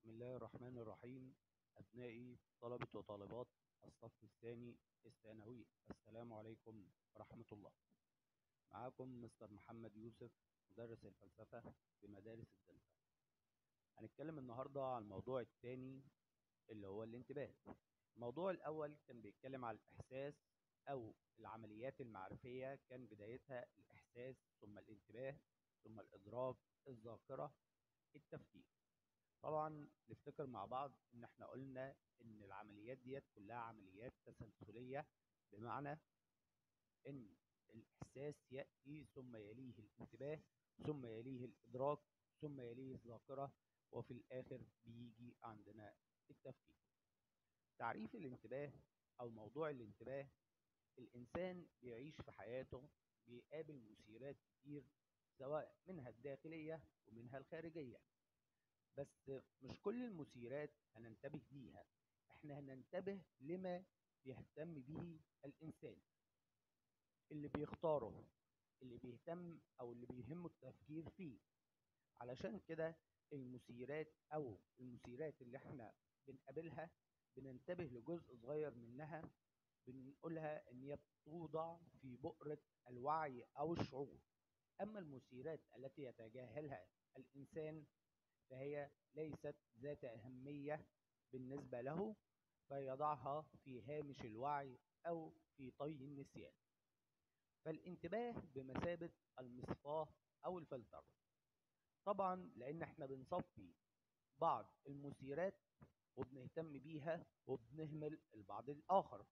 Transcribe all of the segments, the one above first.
بسم الله الرحمن الرحيم أبنائي طلبة وطالبات الصف الثاني الثانوي السلام عليكم ورحمة الله معاكم مستر محمد يوسف مدرس الفلسفة بمدارس الدلتا هنتكلم النهاردة عن الموضوع الثاني اللي هو الانتباه الموضوع الأول كان بيتكلم على الإحساس أو العمليات المعرفية كان بدايتها الإحساس ثم الانتباه ثم الإدراك الذاكرة التفكير طبعا نفتكر مع بعض ان احنا قلنا ان العمليات ديت كلها عمليات تسلسلية بمعنى ان الاحساس يأتي ثم يليه الانتباه ثم يليه الادراك ثم يليه الذاكرة وفي الاخر بيجي عندنا التفكير تعريف الانتباه او موضوع الانتباه الانسان بيعيش في حياته بيقابل مثيرات كتير سواء منها الداخلية ومنها الخارجية بس مش كل المثيرات هننتبه ليها احنا هننتبه لما بيهتم به الانسان اللي بيختاره اللي بيهتم او اللي بيهمه التفكير فيه علشان كده المثيرات او المثيرات اللي احنا بنقابلها بننتبه لجزء صغير منها بنقولها ان هي بتوضع في بؤرة الوعي او الشعور اما المثيرات التي يتجاهلها الانسان فهي ليست ذات أهمية بالنسبة له فيضعها في هامش الوعي أو في طي النسيان فالانتباه بمثابة المصفاة أو الفلتر طبعا لأن احنا بنصفي بعض المثيرات وبنهتم بيها وبنهمل البعض الآخر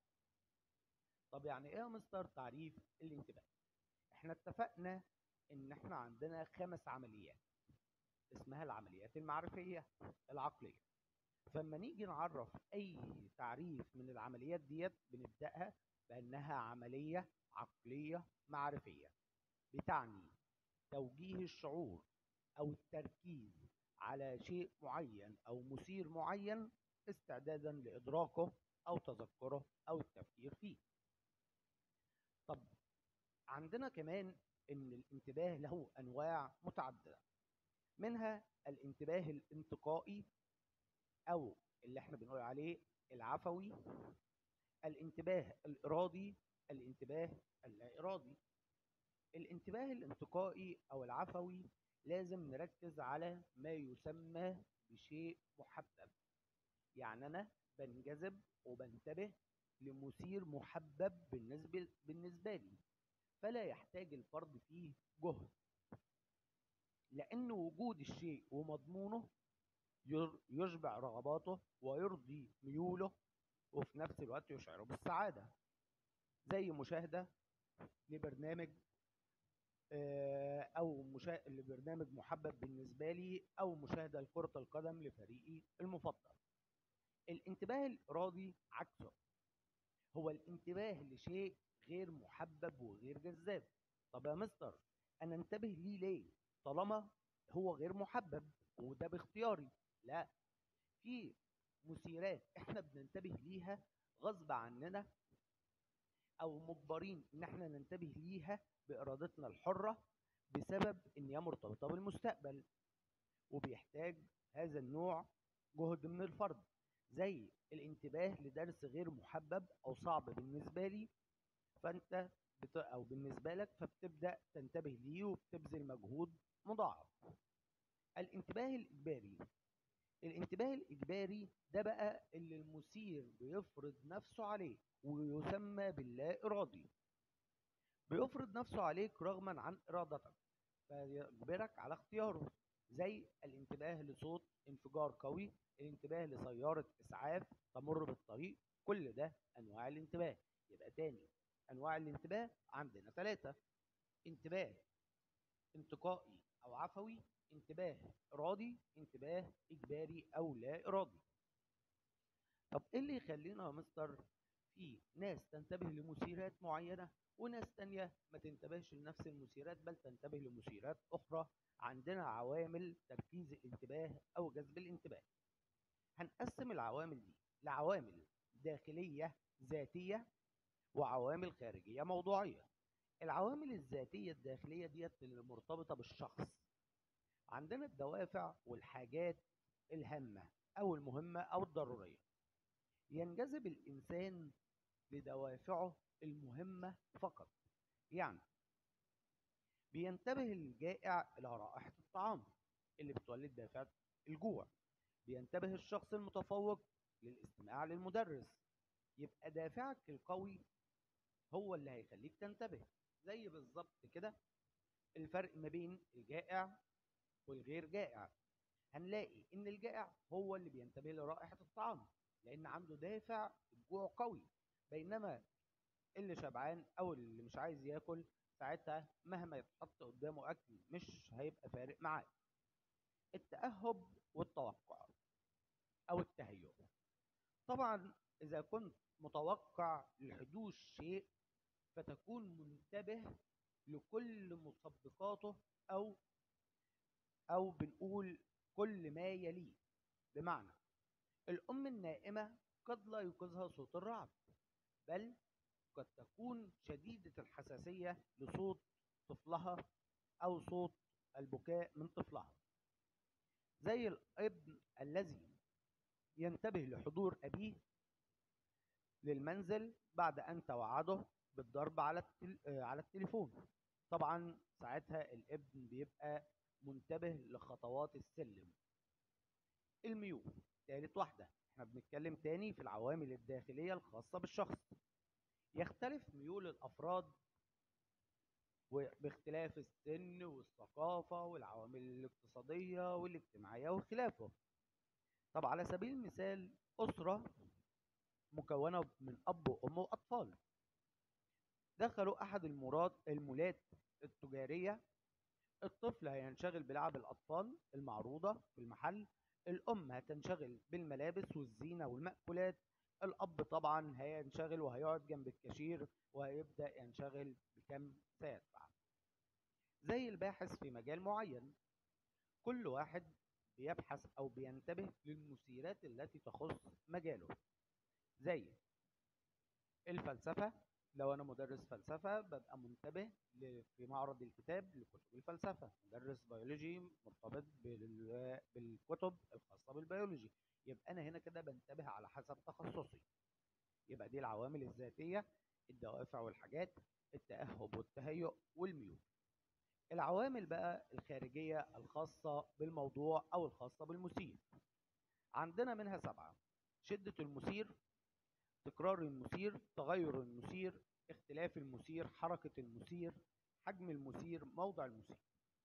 طب يعني ايه يا مستر تعريف الانتباه احنا اتفقنا ان احنا عندنا خمس عمليات اسمها العمليات المعرفية العقلية فلما نيجي نعرف أي تعريف من العمليات ديت بنبدأها بأنها عملية عقلية معرفية بتعني توجيه الشعور أو التركيز على شيء معين أو مثير معين استعدادا لإدراكه أو تذكره أو التفكير فيه طب عندنا كمان إن الانتباه له أنواع متعددة منها الانتباه الانتقائي او اللي احنا بنقول عليه العفوي الانتباه الارادي الانتباه اللا ارادي الانتباه الانتقائي او العفوي لازم نركز على ما يسمى بشيء محبب يعني انا بنجذب وبنتبه لمثير محبب بالنسبه بالنسبه لي فلا يحتاج الفرد فيه جهد لأن وجود الشيء ومضمونه يشبع رغباته ويرضي ميوله وفي نفس الوقت يشعره بالسعادة زي مشاهدة لبرنامج أو مشا... لبرنامج محبب بالنسبة لي أو مشاهدة لكرة القدم لفريقي المفضل الانتباه الإرادي عكسه هو الانتباه لشيء غير محبب وغير جذاب طب يا مستر أنا انتبه ليه ليه طالما هو غير محبب وده باختياري لا في مثيرات احنا بننتبه ليها غصب عننا او مجبرين ان احنا ننتبه ليها بارادتنا الحرة بسبب ان هي مرتبطة بالمستقبل وبيحتاج هذا النوع جهد من الفرد زي الانتباه لدرس غير محبب او صعب بالنسبة لي فانت بت... او بالنسبة لك فبتبدأ تنتبه ليه وبتبذل مجهود مضاعف الانتباه الإجباري الانتباه الإجباري ده بقى اللي المثير بيفرض نفسه عليه ويسمى باللا إرادي بيفرض نفسه عليك رغما عن إرادتك فيجبرك على اختياره زي الانتباه لصوت انفجار قوي الانتباه لسيارة إسعاف تمر بالطريق كل ده أنواع الانتباه يبقى تاني أنواع الانتباه عندنا ثلاثة انتباه انتقائي او عفوي انتباه ارادي انتباه اجباري او لا ارادي طب ايه اللي يخلينا يا مستر في ناس تنتبه لمثيرات معينة وناس تانية ما تنتبهش لنفس المثيرات بل تنتبه لمثيرات اخرى عندنا عوامل تركيز الانتباه او جذب الانتباه هنقسم العوامل دي لعوامل داخلية ذاتية وعوامل خارجية موضوعية العوامل الذاتية الداخلية ديت اللي مرتبطة بالشخص عندنا الدوافع والحاجات الهامة أو المهمة أو الضرورية ينجذب الإنسان لدوافعه المهمة فقط يعني بينتبه الجائع إلى رائحة الطعام اللي بتولد دافع الجوع بينتبه الشخص المتفوق للاستماع للمدرس يبقى دافعك القوي هو اللي هيخليك تنتبه زي بالظبط كده الفرق ما بين الجائع والغير جائع هنلاقي ان الجائع هو اللي بينتبه لرائحة الطعام لان عنده دافع الجوع قوي بينما اللي شبعان او اللي مش عايز ياكل ساعتها مهما يتحط قدامه اكل مش هيبقى فارق معاه التأهب والتوقع او التهيؤ طبعا اذا كنت متوقع لحدوث شيء فتكون منتبه لكل مسبقاته او او بنقول كل ما يليه بمعنى الام النائمه قد لا يوقظها صوت الرعد بل قد تكون شديده الحساسيه لصوت طفلها او صوت البكاء من طفلها زي الابن الذي ينتبه لحضور ابيه للمنزل بعد ان توعده بالضرب على التل... على التليفون طبعا ساعتها الابن بيبقى منتبه لخطوات السلم الميول تالت واحدة احنا بنتكلم تاني في العوامل الداخلية الخاصة بالشخص يختلف ميول الأفراد باختلاف السن والثقافة والعوامل الاقتصادية والاجتماعية وخلافه طب على سبيل المثال أسرة مكونة من أب وأم وأطفال دخلوا أحد المراد المولات التجارية الطفل هينشغل بلعب الأطفال المعروضة في المحل الأم هتنشغل بالملابس والزينة والمأكولات الأب طبعا هينشغل وهيقعد جنب الكاشير وهيبدأ ينشغل بكم سيدفع زي الباحث في مجال معين كل واحد بيبحث أو بينتبه للمثيرات التي تخص مجاله زي الفلسفة لو أنا مدرس فلسفة ببقى منتبه في معرض الكتاب لكتب الفلسفة مدرس بيولوجي مرتبط بالكتب الخاصة بالبيولوجي يبقى أنا هنا كده بنتبه على حسب تخصصي يبقى دي العوامل الذاتية الدوافع والحاجات التأهب والتهيؤ والميول العوامل بقى الخارجية الخاصة بالموضوع أو الخاصة بالمثير عندنا منها سبعة شدة المثير تكرار المثير تغير المثير اختلاف المثير حركة المثير حجم المثير موضع المثير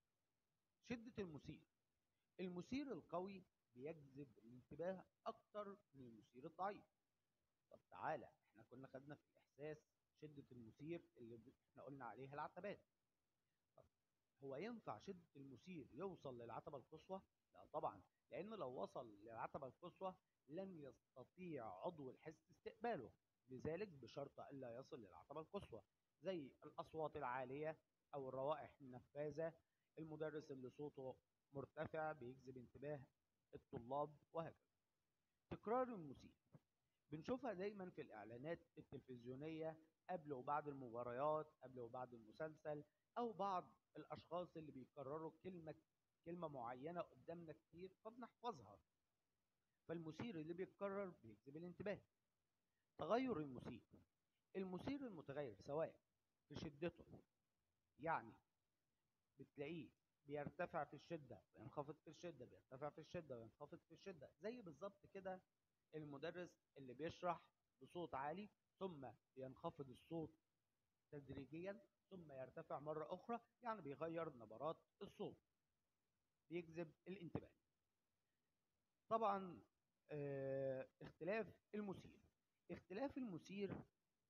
شدة المثير المثير القوي بيجذب الانتباه أكتر من المثير الضعيف طب تعالى احنا كنا خدنا في الإحساس شدة المثير اللي احنا قلنا عليها العتبات طب هو ينفع شدة المثير يوصل للعتبة القصوى؟ لا طبعا لأن لو وصل للعتبة القصوى لن يستطيع عضو الحس استقباله لذلك بشرط ألا يصل للعتبة القصوى زي الأصوات العالية أو الروائح النفاذة المدرس اللي صوته مرتفع بيجذب انتباه الطلاب وهكذا تكرار المثير بنشوفها دايما في الإعلانات التلفزيونية قبل وبعد المباريات قبل وبعد المسلسل أو بعض الأشخاص اللي بيكرروا كلمة كلمة معينة قدامنا كتير فبنحفظها فالمثير اللي بيتكرر بيجذب الانتباه تغير المثير المثير المتغير سواء في شدته يعني بتلاقيه بيرتفع في الشدة وينخفض في الشدة بيرتفع في الشدة وينخفض في الشدة زي بالظبط كده المدرس اللي بيشرح بصوت عالي ثم ينخفض الصوت تدريجيا ثم يرتفع مرة أخرى يعني بيغير نبرات الصوت بيجذب الانتباه طبعا اه اختلاف المثير اختلاف المثير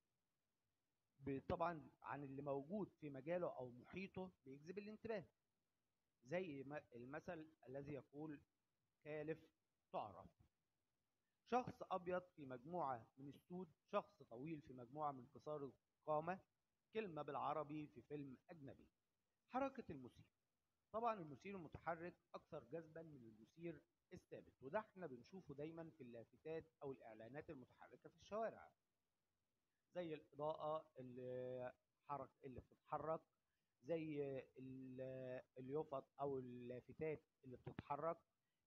طبعا عن اللي موجود في مجاله او محيطه بيجذب الانتباه زي المثل الذي يقول كالف تعرف شخص ابيض في مجموعه من السود شخص طويل في مجموعه من قصار القامه كلمه بالعربي في فيلم اجنبي حركه المثير طبعا المثير المتحرك اكثر جذبا من المثير الثابت وده احنا بنشوفه دايما في اللافتات او الاعلانات المتحركه في الشوارع زي الاضاءه اللي حرك اللي بتتحرك زي اليوفط او اللافتات اللي بتتحرك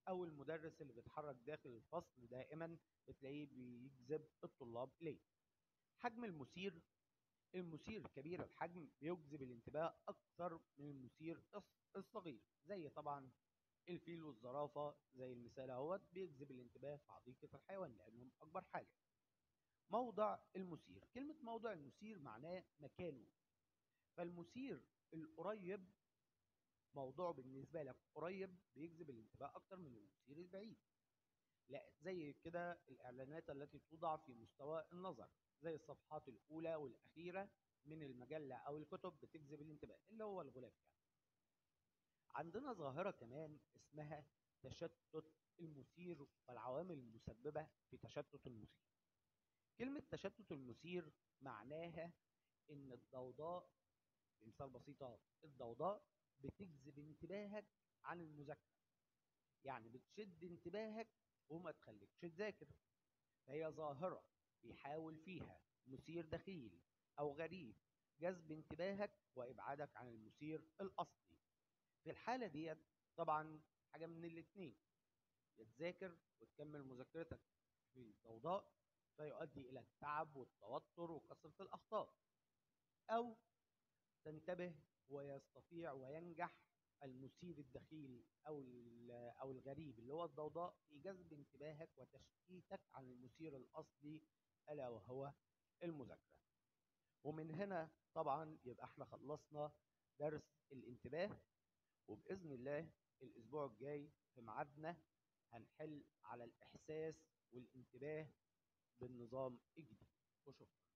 او المدرس اللي بيتحرك داخل الفصل دائما بتلاقيه بيجذب الطلاب اليه حجم المثير المثير كبير الحجم بيجذب الانتباه اكثر من المثير الص- الصغير زي طبعا الفيل والزرافه زي المثال اهوت بيجذب الانتباه في حديقه الحيوان لانهم اكبر حاجه موضع المثير كلمه موضع المثير معناه مكانه فالمثير القريب موضوعه بالنسبه لك قريب بيجذب الانتباه اكتر من المثير البعيد لا زي كده الاعلانات التي توضع في مستوى النظر زي الصفحات الاولى والاخيره من المجله او الكتب بتجذب الانتباه اللي هو الغلاف يعني عندنا ظاهره كمان اسمها تشتت المثير والعوامل المسببه في تشتت المثير كلمه تشتت المثير معناها ان الضوضاء بمثال بسيط اهو الضوضاء بتجذب انتباهك عن المذاكره يعني بتشد انتباهك وما تخليكش تذاكر فهي ظاهره بيحاول فيها مثير دخيل او غريب جذب انتباهك وابعادك عن المثير الاصلي في الحاله ديت طبعا حاجه من الاتنين يا تذاكر وتكمل مذاكرتك في الضوضاء فيؤدي الى التعب والتوتر وكثره الاخطاء او تنتبه ويستطيع وينجح المثير الدخيل او ال- او الغريب اللي هو الضوضاء في جذب انتباهك وتشتيتك عن المثير الاصلي الا وهو المذاكره ومن هنا طبعا يبقى احنا خلصنا درس الانتباه وباذن الله الاسبوع الجاي في ميعادنا هنحل على الاحساس والانتباه بالنظام الجديد وشكرا